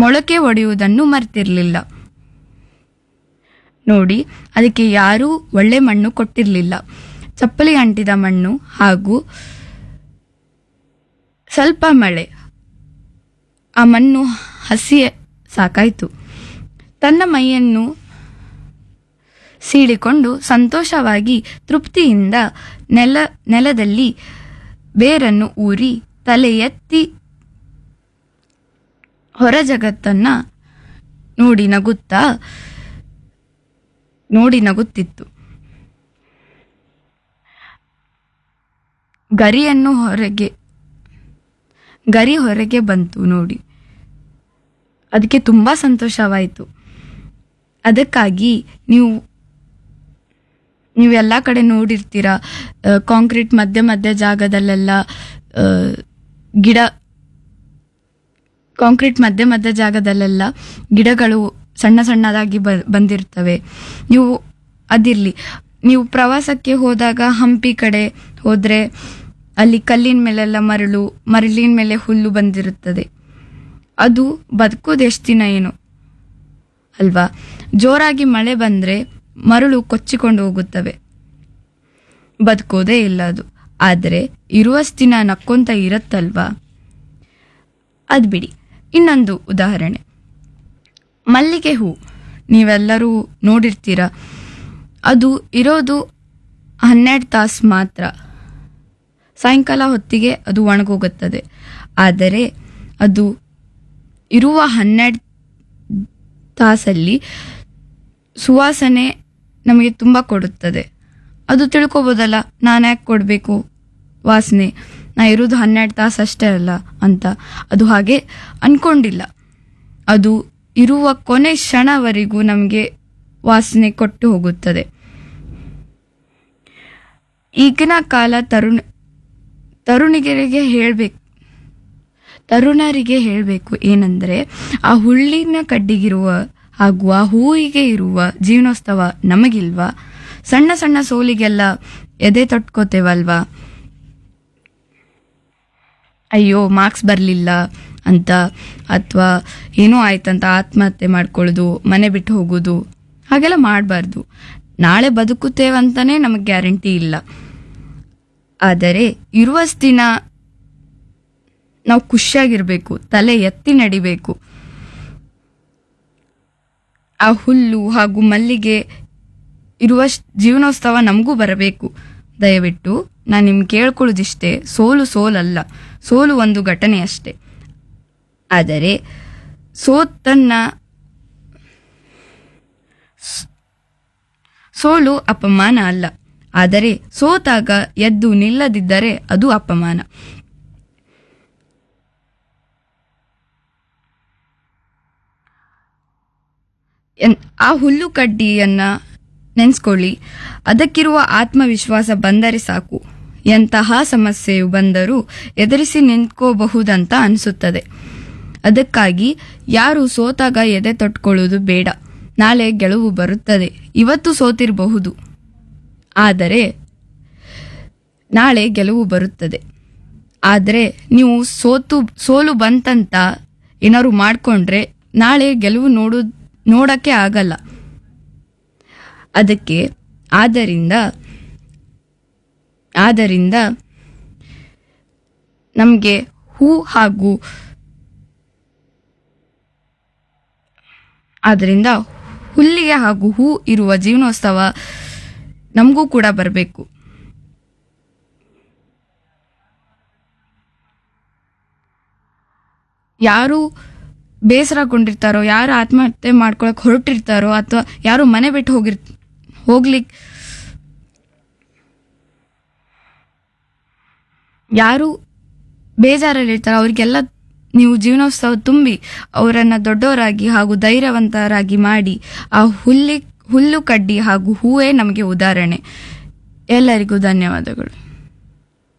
ಮೊಳಕೆ ಒಡೆಯುವುದನ್ನು ಮರ್ತಿರ್ಲಿಲ್ಲ ನೋಡಿ ಅದಕ್ಕೆ ಯಾರೂ ಒಳ್ಳೆ ಮಣ್ಣು ಕೊಟ್ಟಿರಲಿಲ್ಲ ಚಪ್ಪಲಿ ಅಂಟಿದ ಮಣ್ಣು ಹಾಗೂ ಸ್ವಲ್ಪ ಮಳೆ ಆ ಮಣ್ಣು ಹಸಿ ಸಾಕಾಯಿತು ತನ್ನ ಮೈಯನ್ನು ಸೀಳಿಕೊಂಡು ಸಂತೋಷವಾಗಿ ತೃಪ್ತಿಯಿಂದ ನೆಲ ನೆಲದಲ್ಲಿ ಬೇರನ್ನು ಊರಿ ತಲೆ ಎತ್ತಿ ಹೊರ ಜಗತ್ತನ್ನ ನೋಡಿ ನಗುತ್ತಾ ನೋಡಿ ನಗುತ್ತಿತ್ತು ಗರಿಯನ್ನು ಹೊರಗೆ ಗರಿ ಹೊರಗೆ ಬಂತು ನೋಡಿ ಅದಕ್ಕೆ ತುಂಬ ಸಂತೋಷವಾಯಿತು ಅದಕ್ಕಾಗಿ ನೀವು ನೀವು ಎಲ್ಲ ಕಡೆ ನೋಡಿರ್ತೀರ ಕಾಂಕ್ರೀಟ್ ಮಧ್ಯ ಮಧ್ಯ ಜಾಗದಲ್ಲೆಲ್ಲ ಆ, ಗಿಡ ಕಾಂಕ್ರೀಟ್ ಮಧ್ಯ ಮಧ್ಯ ಜಾಗದಲ್ಲೆಲ್ಲ ಗಿಡಗಳು ಸಣ್ಣ ಸಣ್ಣದಾಗಿ ಬ ಬಂದಿರ್ತವೆ ನೀವು ಅದಿರಲಿ ನೀವು ಪ್ರವಾಸಕ್ಕೆ ಹೋದಾಗ ಹಂಪಿ ಕಡೆ ಹೋದರೆ ಅಲ್ಲಿ ಕಲ್ಲಿನ ಮೇಲೆಲ್ಲ ಮರಳು ಮರಳಿನ ಮೇಲೆ ಹುಲ್ಲು ಬಂದಿರುತ್ತದೆ ಅದು ಬದುಕೋದು ಎಷ್ಟು ದಿನ ಏನು ಅಲ್ವಾ ಜೋರಾಗಿ ಮಳೆ ಬಂದರೆ ಮರಳು ಕೊಚ್ಚಿಕೊಂಡು ಹೋಗುತ್ತವೆ ಬದುಕೋದೇ ಇಲ್ಲ ಅದು ಆದರೆ ಇರುವಷ್ಟು ದಿನ ನಕ್ಕೊಂತ ಇರತ್ತಲ್ವಾ ಅದು ಬಿಡಿ ಇನ್ನೊಂದು ಉದಾಹರಣೆ ಮಲ್ಲಿಗೆ ಹೂ ನೀವೆಲ್ಲರೂ ನೋಡಿರ್ತೀರ ಅದು ಇರೋದು ಹನ್ನೆರಡು ತಾಸು ಮಾತ್ರ ಸಾಯಂಕಾಲ ಹೊತ್ತಿಗೆ ಅದು ಒಣಗೋಗುತ್ತದೆ ಆದರೆ ಅದು ಇರುವ ಹನ್ನೆರಡು ತಾಸಲ್ಲಿ ಸುವಾಸನೆ ನಮಗೆ ತುಂಬ ಕೊಡುತ್ತದೆ ಅದು ತಿಳ್ಕೊಬೋದಲ್ಲ ನಾನು ಯಾಕೆ ಕೊಡಬೇಕು ವಾಸನೆ ನಾ ಇರೋದು ಹನ್ನೆರಡು ತಾಸು ಅಷ್ಟೇ ಅಲ್ಲ ಅಂತ ಅದು ಹಾಗೆ ಅನ್ಕೊಂಡಿಲ್ಲ ಅದು ಇರುವ ಕೊನೆ ಕ್ಷಣವರೆಗೂ ನಮಗೆ ವಾಸನೆ ಕೊಟ್ಟು ಹೋಗುತ್ತದೆ ಈಗಿನ ಕಾಲ ತರುಣ ತರುಣಿಗರಿಗೆ ಹೇಳಬೇಕು ತರುಣರಿಗೆ ಹೇಳಬೇಕು ಏನಂದ್ರೆ ಆ ಹುಳ್ಳಿನ ಕಡ್ಡಿಗಿರುವ ಹಾಗೂ ಆ ಹೂವಿಗೆ ಇರುವ ಜೀವನೋತ್ಸವ ನಮಗಿಲ್ವಾ ಸಣ್ಣ ಸಣ್ಣ ಸೋಲಿಗೆಲ್ಲ ಎದೆ ತೊಟ್ಕೋತೇವಲ್ವಾ ಅಯ್ಯೋ ಮಾರ್ಕ್ಸ್ ಬರಲಿಲ್ಲ ಅಂತ ಅಥವಾ ಏನೋ ಆಯ್ತಂತ ಆತ್ಮಹತ್ಯೆ ಮಾಡ್ಕೊಳ್ಳೋದು ಮನೆ ಬಿಟ್ಟು ಹೋಗೋದು ಹಾಗೆಲ್ಲ ಮಾಡಬಾರ್ದು ನಾಳೆ ಬದುಕುತ್ತೇವಂತಾನೆ ನಮಗೆ ಗ್ಯಾರಂಟಿ ಇಲ್ಲ ಆದರೆ ಇರುವಷ್ಟು ದಿನ ನಾವು ಖುಷಿಯಾಗಿರ್ಬೇಕು ತಲೆ ಎತ್ತಿ ನಡಿಬೇಕು ಆ ಹುಲ್ಲು ಹಾಗೂ ಮಲ್ಲಿಗೆ ಇರುವಷ್ಟು ಜೀವನೋತ್ಸವ ನಮಗೂ ಬರಬೇಕು ದಯವಿಟ್ಟು ನಾನು ನಿಮ್ಗೆ ಕೇಳ್ಕೊಳ್ಳೋದಿಷ್ಟೇ ಸೋಲು ಸೋಲಲ್ಲ ಸೋಲು ಒಂದು ಘಟನೆ ಅಷ್ಟೇ ಆದರೆ ಸೋತನ್ನ ಸ್- ಸೋಲು ಅಪಮಾನ ಅಲ್ಲ ಆದರೆ ಸೋತಾಗ ಎದ್ದು ನಿಲ್ಲದಿದ್ದರೆ ಅದು ಅಪಮಾನ ಎನ್- ಆ ಹುಲ್ಲು ಕಡ್ಡಿಯನ್ನ ನೆನೆಸ್ಕೊಳ್ಳಿ ಅದಕ್ಕಿರುವ ಆತ್ಮವಿಶ್ವಾಸ ಬಂದರೆ ಸಾಕು ಎಂತಹ ಸಮಸ್ಯೆಯು ಬಂದರೂ ಎದುರಿಸಿ ನಿಂತ್ಕೋಬಹುದಂತ ಅನಿಸುತ್ತದೆ ಅದಕ್ಕಾಗಿ ಯಾರು ಸೋತಾಗ ಎದೆ ತೊಟ್ಕೊಳ್ಳೋದು ಬೇಡ ನಾಳೆ ಗೆಲುವು ಬರುತ್ತದೆ ಇವತ್ತು ಸೋತಿರಬಹುದು ಆದರೆ ನಾಳೆ ಗೆಲುವು ಬರುತ್ತದೆ ಆದರೆ ನೀವು ಸೋತು ಸೋಲು ಬಂತಂತ ಏನಾದ್ರು ಮಾಡಿಕೊಂಡ್ರೆ ನಾಳೆ ಗೆಲುವು ನೋಡು ನೋಡಕ್ಕೆ ಆಗಲ್ಲ ಅದಕ್ಕೆ ಆದ್ದರಿಂದ ಆದ್ದರಿಂದ ನಮಗೆ ಹೂ ಹಾಗೂ ಆದ್ದರಿಂದ ಹುಲ್ಲಿಗೆ ಹಾಗೂ ಹೂ ಇರುವ ಜೀವನೋತ್ಸವ ನಮಗೂ ಕೂಡ ಬರಬೇಕು ಯಾರು ಬೇಸರಗೊಂಡಿರ್ತಾರೋ ಯಾರು ಆತ್ಮಹತ್ಯೆ ಮಾಡ್ಕೊಳಕ್ ಹೊರಟಿರ್ತಾರೋ ಅಥವಾ ಯಾರು ಮನೆ ಬಿಟ್ಟು ಹೋಗಿರ್ ಹೋಗ್ಲಿಕ್ಕೆ ಯಾರು ಬೇಜಾರಲ್ಲಿರ್ತಾರೋ ಅವ್ರಿಗೆಲ್ಲ ನೀವು ಜೀವನೋತ್ಸವ ತುಂಬಿ ಅವರನ್ನ ದೊಡ್ಡವರಾಗಿ ಹಾಗೂ ಧೈರ್ಯವಂತರಾಗಿ ಮಾಡಿ ಆ ಹುಲ್ಲಿ ಹುಲ್ಲು ಕಡ್ಡಿ ಹಾಗೂ ಹೂವೇ ನಮಗೆ ಉದಾಹರಣೆ ಎಲ್ಲರಿಗೂ ಧನ್ಯವಾದಗಳು